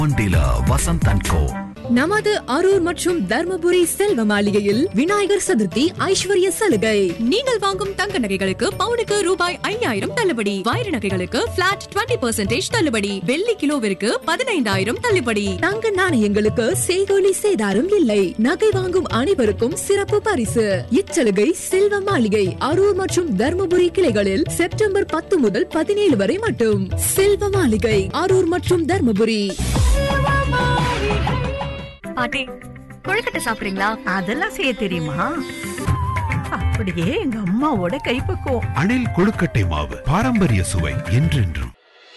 ஒண்டிலா Vasanth and கோ நமது அரூர் மற்றும் தர்மபுரி செல்வ மாளிகையில் விநாயகர் சதுர்த்தி ஐஸ்வர்ய சலுகை நீங்கள் வாங்கும் தங்க நகைகளுக்கு பவுனுக்கு ரூபாய் ஐயாயிரம் தள்ளுபடி வைர நகைகளுக்கு பிளாட் 20% தள்ளுபடி வெள்ளி கிலோவிற்கு பதினைந்தாயிரம் தள்ளுபடி தங்க நாணயங்களுக்கு செய்கூலி சேதாரம் இல்லை நகை வாங்கும் அனைவருக்கும் சிறப்பு பரிசு இச்சலுகை செல்வ மாளிகை அரூர் மற்றும் தர்மபுரி கிளைகளில் செப்டம்பர் பத்து முதல் பதினேழு வரை மட்டும் செல்வ மாளிகை அரூர் மற்றும் தர்மபுரி பாட்டி கொழுக்கட்டை சாப்பிடுறீங்களா அதெல்லாம் செய்ய தெரியுமா அப்படியே எங்க அம்மாவோட கைப்பக்குவம் அணில் கொழுக்கட்டை மாவு பாரம்பரிய சுவை என்றென்றும்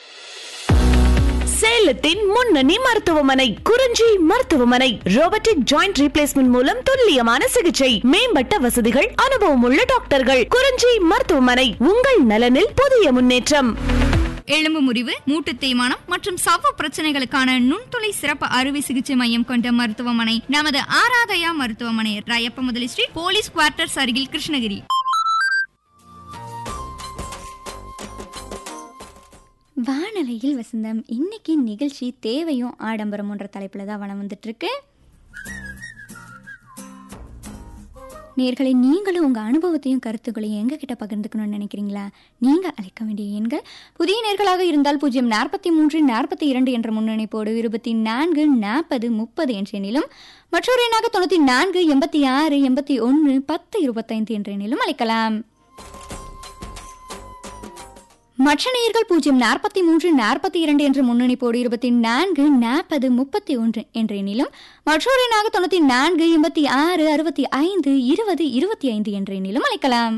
சேலத்தின் முன்னணி மருத்துவமனை குறிஞ்சி மருத்துவமனை ரோபோட்டிக் ஜாயிண்ட் ரீப்ளேஸ்மெண்ட் மூலம் துல்லியமான சிகிச்சை மேம்பட்ட வசதிகள் அனுபவமுள்ள டாக்டர்கள் குறிஞ்சி மருத்துவமனை உங்கள் நலனில் புதிய முன்னேற்றம் எலும்பு முறிவு மூட்டு தேய்மானம் மற்றும் சவ்வு பிரச்சனைகளுக்கான நுண்துளை சிறப்பு அறுவை சிகிச்சை மையம் கொண்ட மருத்துவமனை நமது ஆராதயா மருத்துவமனை ராயப்ப முதலி ஸ்ட்ரீட் போலீஸ் குவார்ட்டர்ஸ் அருகில் கிருஷ்ணகிரி வானலையில் வசந்தம் இன்னைக்கு நிகழ்ச்சி தேவையும் ஆடம்பரம்ன்ற தலைப்பில் தான் வனம் வந்துட்டு இருக்கு நேர்களை நீங்களும் உங்கள் அனுபவத்தையும் கருத்துக்களையும் எங்ககிட்ட பகிர்ந்துக்கணும்னு நினைக்கிறீங்களா நீங்கள் அழைக்க வேண்டிய எண்கள் புதிய நேர்களாக இருந்தால் பூஜ்ஜியம் நாற்பத்தி மூன்று நாற்பத்தி இரண்டு என்ற முன்னணிப்போடு இருபத்தி நான்கு நாற்பது முப்பது என்ற எண்ணிலும் மற்றொரு எண்ணாக தொண்ணூற்றி நான்கு எண்பத்தி ஆறு எண்பத்தி ஒன்று பத்து இருபத்தைந்து என்ற எண்ணிலும் அழைக்கலாம் மற்ற நேயர்கள் பூஜ்ஜியம் நாற்பத்தி மூன்று நாற்பத்தி இரண்டு என்ற முன்னணிப்போடு இருபத்தி நான்கு நாற்பது முப்பத்தி ஒன்று என்ற எண்ணிலும் மற்றொரு எண்ணாக தொண்ணூற்றி நான்கு எண்பத்தி ஆறு அறுபத்தி ஐந்து இருபது இருபத்தி ஐந்து என்ற எண்ணிலும் அழைக்கலாம்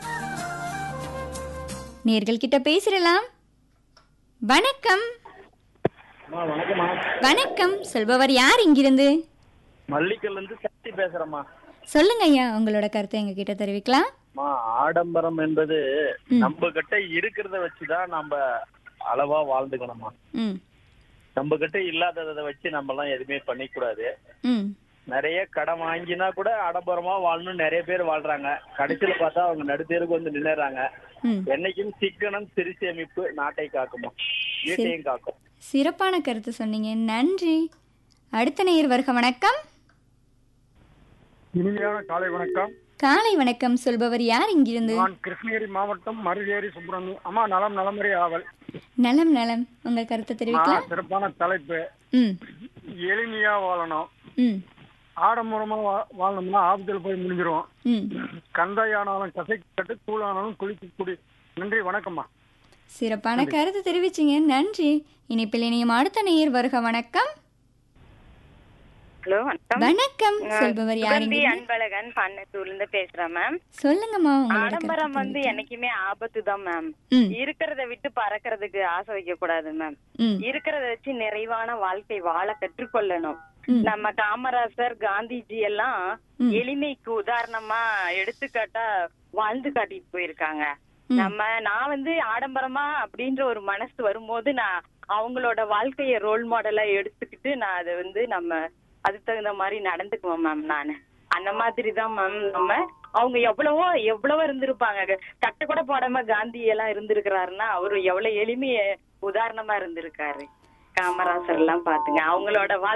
நேர்கள் கிட்ட பேசிடலாம் வணக்கம் வணக்கம்மா வணக்கம் சொல்பவர் யார் இங்கிருந்து மல்லிக்கல்ல இருந்து சக்தி பேசுறேம்மா சொல்லுங்க ஐயா உங்களோட கருத்தை எங்க கிட்ட தெரிவிக்கலாம் அம்மா, ஆடம்பரம் என்பது நம்ம கிட்ட இருக்கிறத வச்சுதான் நம்ம அளவா வாழ்ந்துக்கணும்மா ம் நம்ம கிட்ட இல்லாததை வச்சு நம்ம எல்லாம் எதுவுமே பண்ணிக்கூடாது ம் நிறைய கடன் வாங்கினா கூட ஆடம்பரமா வாழணும் நிறைய பேர் வாழ்றாங்க கடைசியில பார்த்தா அவங்க நடுத்தேருக்கு வந்து நின்னுறாங்க ம் என்னைக்கும் சிக்கனம் சிறு சேமிப்பு நாட்டை காக்குமா வீட்டையும் காக்கும் சிறப்பான கருத்து சொன்னீங்க நன்றி அடுத்த நேயர் வருக வணக்கம் இனிமையான காலை வணக்கம் காலை வணக்கம் சொல்பவர் யார் இங்கிருந்து நான் கிருஷ்ணகிரி மாவட்டம் மருதேரி சுப்பிரமணியம் அம்மா நலம் நலமுறை ஆவல் நலம் நலம் உங்க கருத்தை ஆ, தெரிவிக்கலாம் சிறப்பான தலைப்பு ம் எளிமையா வாழணும் ம் ஆடம்பரமா வா- வாழணும்னா ஆபத்தில் போய் முடிஞ்சிரும் ம் கந்தையானாலும் கசை கட்டு கூழானாலும் குளித்து குடி நன்றி வணக்கம்மா சிறப்பான கருத்து தெரிவிச்சீங்க நன்றி இனிப்பில் இனியும் அடுத்த நேயர் வருக வணக்கம் ஹலோ வணக்கம் வணக்கம் நான் சொல்பவர் யார் சுகந்தி இங்கிருந்து? அன்பழகன் பண்ணத்தூர்ல இருந்து பேசுறேன் மேம் சொல்லுங்கம்மா உங்களோட ஆடம்பரம் கருத்து வந்து என்னைக்குமே ஆபத்து தான் மேம் ம். இருக்கிறத விட்டு பறக்கிறதுக்கு ஆசை வைக்க கூடாது மேம் ம். இருக்கிறத வச்சு நிறைவான வாழ்க்கை வாழ கற்றுக்கொள்ளணும் ம். நம்ம காமராசர் காந்திஜி எல்லாம் ம். எளிமைக்கு உதாரணமா எடுத்துக்காட்டா வாழ்ந்து காட்டிட்டு போயிருக்காங்க ம். நம்ம நான் வந்து ஆடம்பரமா அப்படின்ற ஒரு மனசு வரும்போது நான் அவங்களோட வாழ்க்கைய ரோல் மாடலா எடுத்துக்கிட்டு நான் அதை வந்து நம்ம அதுக்கு தகுந்த மாதிரி நடந்துக்குவேன் மேம் நானு அந்த மாதிரி தான் மேம் நம்ம அவங்க எவ்வளவோ எவ்வளவோ இருந்திருப்பாங்க கட்ட கூட போடாம காந்தி எல்லாம் இருந்திருக்கிறாருன்னா அவரு எவ்வளவு எளிமைய உதாரணமா இருந்திருக்காரு காமராசர் எல்லாம் பாத்துங்க அவங்களோட வாழ்க்கை